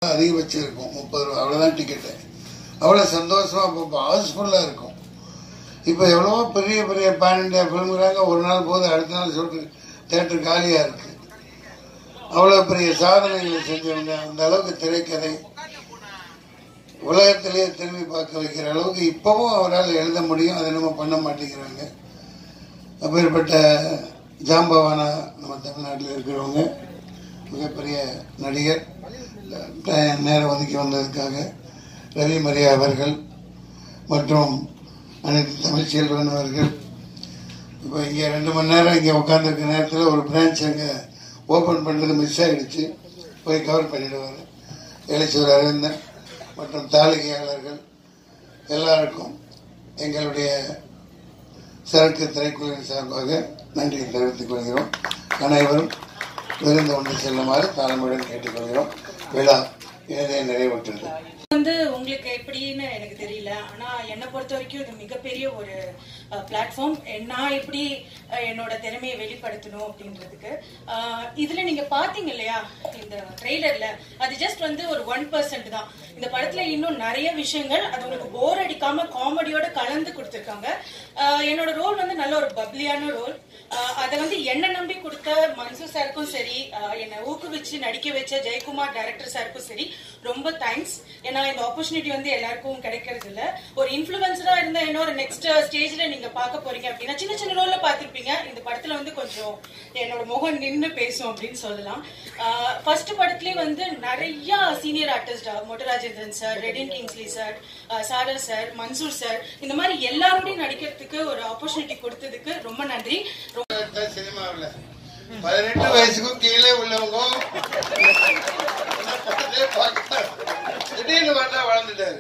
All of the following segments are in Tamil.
அதிகபட்சம் இருக்கும் முப்பது ரூபா அவ்வளோதான் டிக்கெட்டு அவ்வளோ சந்தோஷமா இப்போ ஹவுஸ்ஃபுல்லாக இருக்கும் இப்போ எவ்வளவோ பெரிய பெரிய பேன் இண்டியா ஃபிலிம்ங்கிறாங்க ஒரு நாள் போது அடுத்த நாள் சொல்லிட்டு தேட்டர் காலியாக இருக்கு அவ்வளோ பெரிய சாதனைகளை செஞ்சவங்க அந்த அளவுக்கு திரைக்கதை உலகத்திலேயே திரும்பி பார்க்க வைக்கிற அளவுக்கு இப்பவும் அவரால் எழுத முடியும் அதை நம்ம பண்ண மாட்டேங்கிறாங்க அப்பேற்பட்ட ஜாம்பவானா நம்ம தமிழ்நாட்டில் இருக்கிறவங்க மிகப்பெரிய நடிகர் ட- நேரம் ஒதுக்கி வந்ததுக்காக ரவி மரியா அவர்கள் மற்றும் அனைத்து தமிழ் செல்வன் அவர்கள் இப்போ இங்கே ரெண்டு மணி நேரம் இங்கே உட்காந்துருக்க நேரத்தில் ஒரு பிரான்ச் அங்கே ஓப்பன் பண்ணுறது மிஸ் ஆகிடுச்சு போய் கவர் பண்ணிடுவார் எழுச்சூர் அரவிந்தன் மற்றும் தாளிகையாளர்கள் எல்லாருக்கும் எங்களுடைய சரக்கு திரைக்குழுவின் சார்பாக நன்றியை தெரிவித்துக் கொள்கிறோம் அனைவரும் விருந்து ஒன்று செல்லுமாறு தாழ்மையுடன் கேட்டுக்கொள்கிறோம் விழா இனிதே நிறைவுற்றது வந்து உங்களுக்கு எப்படின்னு எனக்கு தெரியல ஆனா என்னை பொறுத்த வரைக்கும் இது மிகப்பெரிய ஒரு பிளாட்ஃபார்ம் நான் எப்படி அஹ், என்னோட திறமையை வெளிப்படுத்தணும் அப்படின்றதுக்கு அஹ், இதுல நீங்க பாத்தீங்க இல்லையா இந்த ட்ரெய்லர்ல அது ஜஸ்ட் வந்து ஒரு ஒன் பர்சன்ட் தான் இந்த படத்துல இன்னும் நிறைய விஷயங்கள் அது உங்களுக்கு போர் அடிக்காம காமெடியோட கலந்து கொடுத்துருக்காங்க அஹ், என்னோட ரோல் வந்து நல்ல ஒரு பப்ளியான ரோல் அதை வந்து என்ன நம்பி கொடுத்த மன்சூர் சாருக்கும் சரி அஹ், என்னை ஊக்குவிச்சு நடிக்க வச்ச ஜெயக்குமார் டைரக்டர் சாருக்கும் சரி ரொம்ப தேங்க்ஸ் ஏன்னா இந்த ஆப்பர்ச்சுனிட்டி வந்து எல்லாருக்கும் கிடைக்கிறது இல்ல ஒரு இன்ஃபுளுசரா இருந்த இன்னொரு நெக்ஸ்ட் ஸ்டேஜ்ல நீங்க பார்க்க போறீங்க அப்படின்னா சின்ன சின்ன ரோல்ல பார்த்திருப்பீங்க இந்த படத்துல வந்து கொஞ்சம் என்னோட முகம் நின்னு பேசும் அப்படின்னு சொல்லலாம் ஃபர்ஸ்ட் படத்துலயே வந்து நிறைய senior artist Motta Rajendran sir Redin Kingsley sir சாரர் சார் மன்சூர் சார் இந்த மாதிரி எல்லாரோடையும் நடிக்கிறதுக்கு ஒரு ஆப்பர்ச்சுனிட்டி கொடுத்ததுக்கு ரொம்ப நன்றி ரொம்ப சினிமாவில் பதினெட்டு வயசுக்கும் கீழே உள்ளவங்க படத்தையே பார்க்க திடீர்னு பார்த்தா வளர்ந்துட்டாரு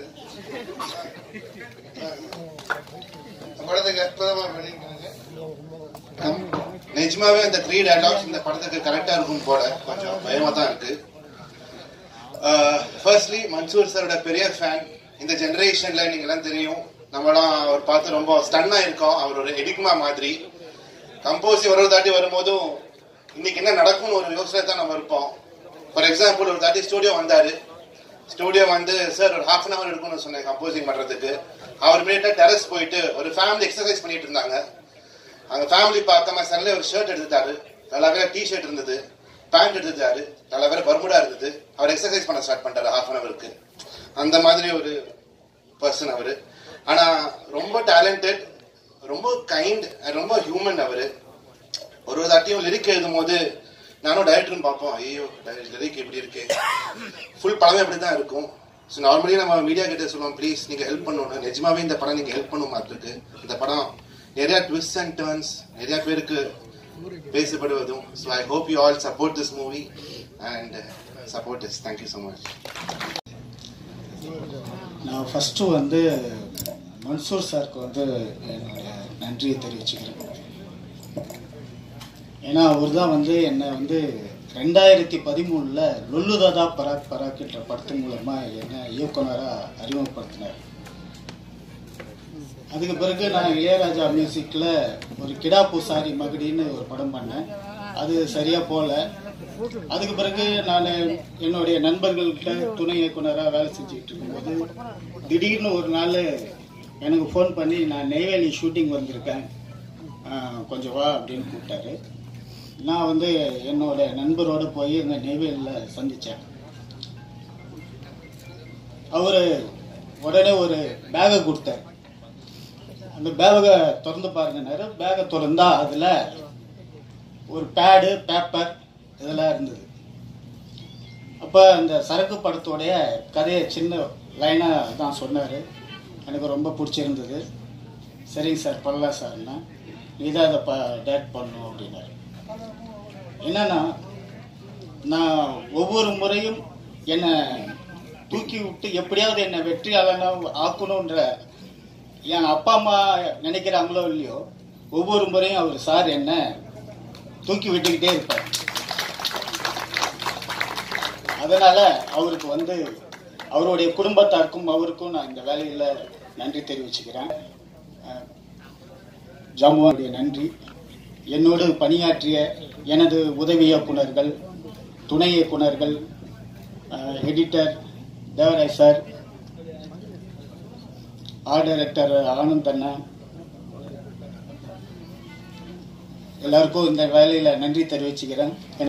படத்துக்கு அற்புதமா பண்ணிருக்காங்க நிஜமாவே அந்த த்ரீ டயலாக்ஸ் இந்த படத்துக்கு கரெக்டா இருக்கும் போல கொஞ்சம் பயமா தான் இருக்கு ஃபர்ஸ்ட்லி மன்சூர் சாரோட பெரிய ஃபேன் இந்த ஜெனரேஷன்ல நீங்க எல்லாம் தெரியும் நம்மளாம் அவர் பார்த்து ரொம்ப ஸ்டன்னா இருக்கோம் அவர் ஒரு எடிக்மா மாதிரி கம்போசி ஒரு ஒரு தாட்டி வரும்போதும் இன்னைக்கு என்ன நடக்கும்னு ஒரு யோசனை தான் நம்ம இருப்போம் ஃபார் எக்ஸாம்பிள் ஒரு தாட்டி ஸ்டூடியோ வந்தாரு ஸ்டூடியோ வந்து சார் ஒரு ஹாஃப் அன் அவர் இருக்கும்னு சொன்னேன் கம்போசிங் பண்றதுக்கு அவர் முன்னாடி டெரஸ் போயிட்டு ஒரு ஃபேமிலி எக்ஸசைஸ் பண்ணிட்டு இருந்தாங்க அங்க ஃபேமிலி பார்க்காம சன்ல ஒரு ஷர்ட் எடுத்துட்டாரு நல்ல டி ஷர்ட் இருந்தது பேண்ட் எடுத்துட்டாரு நல்ல வேற பர்முடா இருந்தது அவர் எக்ஸசைஸ் பண்ண ஸ்டார்ட் பண்ணிட்டாரு ஹாஃப் அன் அவருக்கு அந்த மாதிரி ஒரு பர்சன் அவரு ஆனா ரொம்ப டேலண்டட் ரொம்ப கைண்ட் ரொம்ப ஹியூமன் அவரு ஒரு ஒரு தாட்டியும் லிரிக் எழுதும் போது நானும் டைரக்டரும் பார்ப்போம் ஐயோ லிரிக் இப்படி இருக்கு ஃபுல் படமே அப்படி தான் இருக்கும் ஸோ நார்மலி நம்ம மீடியா கிட்ட சொல்லுவோம் ப்ளீஸ் நீங்க ஹெல்ப் பண்ணணும் நிஜமாவே இந்த படம் நீங்க ஹெல்ப் பண்ணும் இருக்கு இந்த படம் நிறைய ட்விஸ்ட் அண்ட் டர்ன்ஸ் நிறைய பேருக்கு பேசப்படுவதும் so I hope you all support this movie and support is thank you so much நான் ஃபஸ்ட்டு வந்து மன்சூர் சாருக்கு வந்து என்னுடைய நன்றியை தெரிவிச்சுக்கிறேன் ஏன்னா அவர் தான் வந்து என்னை வந்து ரெண்டாயிரத்தி பதிமூணில் லொல்லுதாதா பராக் பராக் என்ற படத்து மூலமாக என்னை இயக்குனராக அறிமுகப்படுத்தினார் அதுக்கு பிறகு நான் இளையராஜா மியூசிக்கில் ஒரு கிடா பூசாரி மகடின்னு ஒரு படம் பண்ணேன் அது சரியாக போகல அதுக்கு பிறகு நான் என்னுடைய நண்பர்கள்கிட்ட துணை இயக்குனராக வேலை செஞ்சுக்கிட்டு இருக்கும்போது திடீர்னு ஒரு நாள் எனக்கு ஃபோன் பண்ணி நான் நெய்வேலி ஷூட்டிங் வந்திருக்கேன் ஆஹ் கொஞ்சம் வா அப்படின்னு கூப்பிட்டாரு நான் வந்து என்னோட நண்பரோட போய் இந்த நெய்வேலியில் சந்தித்தேன் அவர் உடனே ஒரு பேகை கொடுத்தார் அந்த பேகை திறந்து பாருங்கன்னாரு பேகை திறந்தா அதில் ஒரு பேடு பேப்பர் இதெல்லாம் இருந்தது அப்போ அந்த சரக்கு படத்தோடைய கதையை சின்ன லைனாக தான் சொன்னார் எனக்கு ரொம்ப பிடிச்சிருந்தது சரிங்க சார் பண்ணலாம் சார்னா நீ தான் அதை ப டேரக்ட் பண்ணும் அப்படின்னாரு என்னன்னா நான் ஒவ்வொரு முறையும் என்னை தூக்கி விட்டு எப்படியாவது என்னை வெற்றியாளனா ஆக்கணுன்ற என் அப்பா அம்மா நினைக்கிறாங்களோ இல்லையோ ஒவ்வொரு முறையும் அவர் சார் என்ன தூக்கி விட்டுக்கிட்டே இருப்பார் அதனால அவருக்கு வந்து அவருடைய குடும்பத்தாருக்கும் அவருக்கும் நான் இந்த வேலையில் நன்றி தெரிவிச்சுக்கிறேன் அஹ், ஜாமுவானுடைய நன்றி என்னோடு பணியாற்றிய எனது உதவி இயக்குனர்கள் துணை இயக்குனர்கள் editor Devaraj sir art director Anand அண்ணா எல்லாருக்கும் இந்த வேலையில் நன்றி தெரிவிச்சுக்கிறேன்